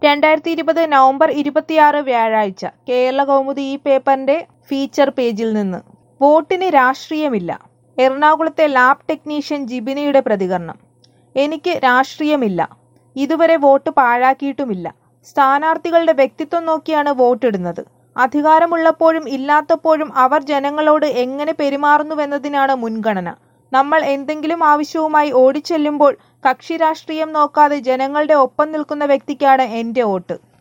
രണ്ടായിരത്തി ഇരുപത് നവംബർ ഇരുപത്തിയാറ് വ്യാഴാഴ്ച കേരള കൗമുദി ഈ പേപ്പറിന്റെ ഫീച്ചർ പേജിൽ നിന്ന് വോട്ടിന് രാഷ്ട്രീയമില്ല എറണാകുളത്തെ ലാബ് ടെക്നീഷ്യൻ ജിബിനയുടെ പ്രതികരണം എനിക്ക് രാഷ്ട്രീയമില്ല ഇതുവരെ വോട്ട് പാഴാക്കിയിട്ടുമില്ല സ്ഥാനാർത്ഥികളുടെ വ്യക്തിത്വം നോക്കിയാണ് വോട്ടിടുന്നത് അധികാരമുള്ളപ്പോഴും ഇല്ലാത്തപ്പോഴും അവർ ജനങ്ങളോട് എങ്ങനെ പെരുമാറുന്നുവെന്നതിനാണ് മുൻഗണന നമ്മൾ എന്തെങ്കിലും ആവശ്യവുമായി ഓടിച്ചെല്ലുമ്പോൾ കക്ഷി രാഷ്ട്രീയം നോക്കാതെ ജനങ്ങളുടെ ഒപ്പം നിൽക്കുന്ന വ്യക്തിക്കാണ് എന്റെ വോട്ട്